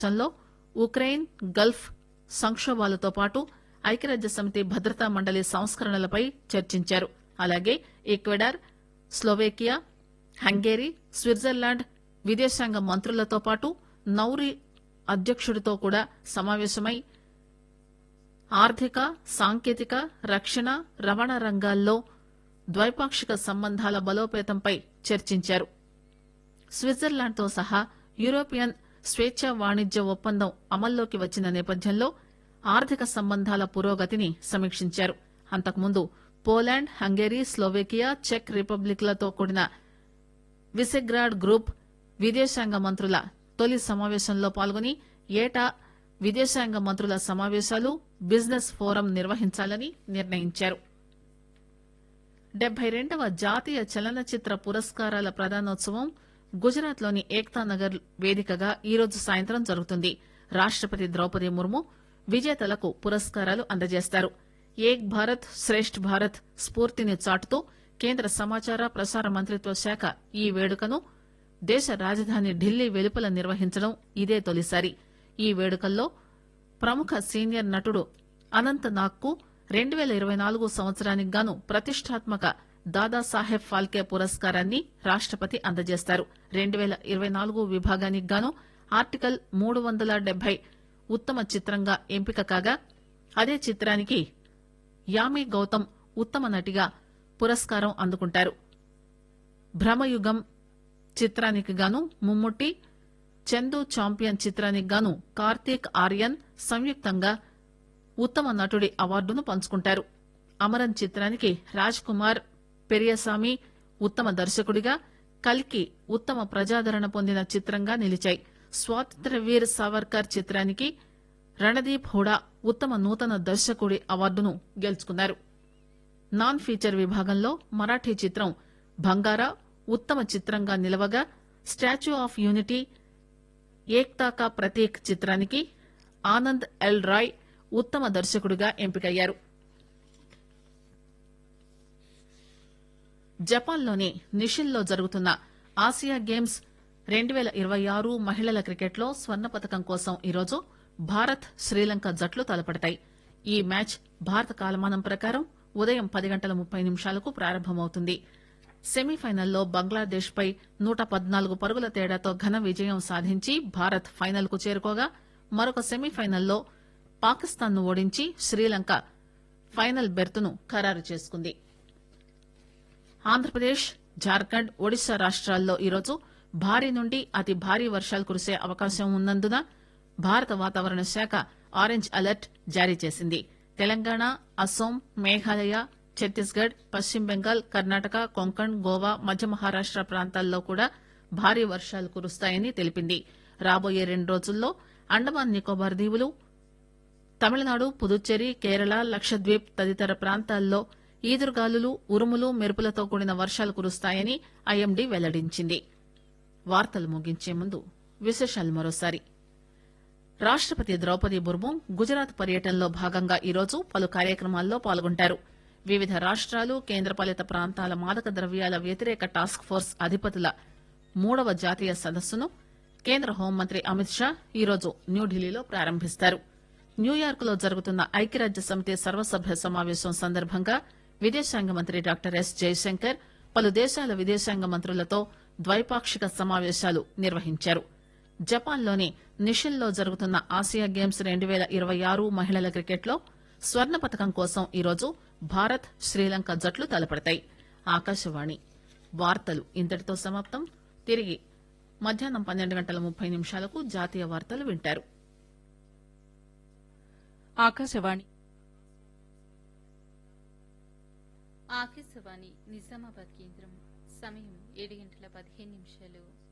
సమావేశంలో Ukraine Gulf సంకోభాలతో పాటు ఐక్యరాజ్య సమితి భద్రతా మండలి సంస్కరణలపై చర్చించారు అలాగే ఈక్వెడార్ స్లోవేకియా హంగేరీ స్విట్జర్లాండ్ విదేశాంగ మంత్రులతో పాటు నౌరీ అధ్యకుడితో కూడా సమావేశమై ఆర్థిక సాంకేతిక రక్షణ రవాణా రంగాల్లో ద్వైపాక్షిక సంబంధాల బలోపేతంపై చర్చించారు స్విట్జర్లాండ్ తో సహా యూరోపియన్ స్వేచ్ఛా వాణిజ్య ఒప్పందం అమల్లోకి వచ్చిన నేపథ్యంలో ఆర్థిక సంబంధాల పురోగతిని సమీక్షించారు అంతకుముందు పోలాండ్ హంగేరీ స్లోవేకియా చెక్ రిపబ్లిక్ లతో కూడిన విసెగ్రాడ్ గ్రూప్ విదేశాంగ మంత్రుల తొలి సమావేశంలో పాల్గొని ఏటా విదేశాంగ మంత్రుల సమావేశాలు బిజినెస్ ఫోరం నిర్వహించాలని నిర్ణయించారు డెబ్బై రెండవ జాతీయ చలనచిత్ర పురస్కారాల ప్రదానోత్సవం గుజరాత్ లోని ఏక్తా నగర్ వేదికగా ఈరోజు సాయంత్రం జరుగుతుంది రాష్టపతి ద్రౌపది ముర్ము విజేతలకు పురస్కారాలు అందజేస్తారు ఏక్ భారత్ శ్రేష్ఠ్ భారత్ స్ఫూర్తిని చాటుతూ కేంద్ర సమాచార ప్రసార మంత్రిత్వ శాఖ ఈ వేడుకను దేశ రాజధాని ఢిల్లీ వెలుపల నిర్వహించడం ఇదే తొలిసారి ఈ వేడుకల్లో ప్రముఖ సీనియర్ నటుడు అనంత్ నాగ్ కు రెండు పేల ఇరవై నాలుగు సంవత్సరానికి గాను ప్రతిష్టాత్మక దాదాసాహెబ్ ఫాల్కే పురస్కారాన్ని రాష్టపతి అందజేస్తారు రెండు పేల ఇరవై నాలుగు విభాగానికి గాను ఆర్టికల్ మూడు వందల డెబ్బై ఉత్తమ చిత్రంగా ఎంపిక కాగా అదే చిత్రానికి యామి గౌతమ్ ఉత్తమ నటిగా పురస్కారం అందుకుంటారు భ్రమయుగం చిత్రానికి గాను ముమ్ముట్టి చందు చాంపియన్ చిత్రానికి గాను కార్తీక్ ఆర్యన్ సంయుక్తంగా ఉత్తమ నటుడి అవార్డును పంచుకుంటారు అమరన్ చిత్రానికి రాజ్ కుమార్ పెరియసామి ఉత్తమ దర్శకుడిగా కల్కి ఉత్తమ ప్రజాదరణ పొందిన చిత్రంగా నిలిచాయి స్వాతంత్ర్యవీర్ సావర్కర్ చిత్రానికి రణదీప్ హుడా ఉత్తమ నూతన దర్శకుడి అవార్డును గెలుచుకున్నారు నాన్ ఫీచర్ విభాగంలో మరాఠీ చిత్రం బంగారా ఉత్తమ చిత్రంగా నిలవగా statue of unity Ekta ka Prateek చిత్రానికి ఆనంద్ ఎల్ రాయ్ ఉత్తమ దర్శకుడిగా ఎంపికయ్యారు జపాన్లోని నిషిల్లో జరుగుతున్న ఆసియా గేమ్స్ రెండు పేల ఇరవై ఆరు మహిళల క్రికెట్లో స్వర్ణ పథకం కోసం ఈరోజు భారత్ శ్రీలంక జట్లు తలపడతాయి ఈ మ్యాచ్ భారత కాలమానం ప్రకారం ఉదయం పది గంటల ముప్పై నిమిషాలకు ప్రారంభమవుతుంది సెమీఫైనల్లో బంగ్లాదేశ్ పై నూట పద్నాలుగు పరుగుల తేడాతో ఘన విజయం సాధించి భారత్ ఫైనల్ కు చేరుకోగా మరొక సెమీఫైనల్లో పాకిస్తాన్ ను ఓడించి శ్రీలంక ఫైనల్ బెర్తును ఖరారు చేసుకుంది ఆంధ్రప్రదేశ్ జార్ఖండ్ ఒడిశా రాష్ట్రాల్లో ఈరోజు భారీ నుండి అతి భారీ వర్షాలు కురిసే అవకాశం ఉన్నందున భారత వాతావరణ శాఖ ఆరెంజ్ అలర్ట్ జారీ చేసింది తెలంగాణ అస్సోం మేఘాలయ ఛత్తీస్గఢ్ పశ్చిమ బెంగాల్ కర్ణాటక కొంకణ్ గోవా మధ్య మహారాష్ట ప్రాంతాల్లో కూడా భారీ వర్షాలు కురుస్తాయని తెలిపింది రాబోయే రెండు రోజుల్లో అండమాన్ నికోబార్ దీవులు తమిళనాడు పుదుచ్చేరి కేరళ లక్షద్వీప్ తదితర ప్రాంతాల్లో ఈదురుగాలులు ఉరుములు మెరుపులతో కూడిన వర్షాలు కురుస్తాయని ఐఎండీ వెల్లడించింది వార్తలు ముగించే ముందు విశేషాలు మరోసారి రాష్టపతి ద్రౌపది ముర్ము గుజరాత్ పర్యటనలో భాగంగా ఈరోజు పలు కార్యక్రమాల్లో పాల్గొంటారు వివిధ రాష్ట్రాలు కేంద్రపాలిత ప్రాంతాల మాదక ద్రవ్యాల వ్యతిరేక టాస్క్ ఫోర్స్ అధిపతుల మూడవ జాతీయ సదస్సును కేంద్ర హోంమంత్రి అమిత్ షా ఈరోజు న్యూఢిల్లీలో ప్రారంభిస్తారు న్యూయార్క్ లో జరుగుతున్న ఐక్యరాజ్య సమితి సర్వసభ్య సమావేశం సందర్భంగా విదేశాంగ మంత్రి డాక్టర్ ఎస్ జయశంకర్ పలు దేశాల విదేశాంగ మంత్రులతో ద్వైపాక్షిక సమావేశాలు నిర్వహించారు జపాన్లోని నిషిల్లో జరుగుతున్న ఆసియా గేమ్స్ రెండు పేల ఇరవై ఆరు మహిళల క్రికెట్లో స్వర్ణ పథకం కోసం ఈరోజు భారత్ శ్రీలంక జట్లు తలపడతాయి ఆకాశవాణి వార్తలు ఇంతటితో సమాప్తం తిరిగి మధ్యాహ్నం పన్నెండు గంటల ముప్పై నిమిషాలకు జాతీయ వార్తలు వింటారు ఆకాశవాణి ఆకాశవాణి నిజామాబాద్ కేంద్రం సమయం ఏడు గంటల పదిహేను నిమిషాలు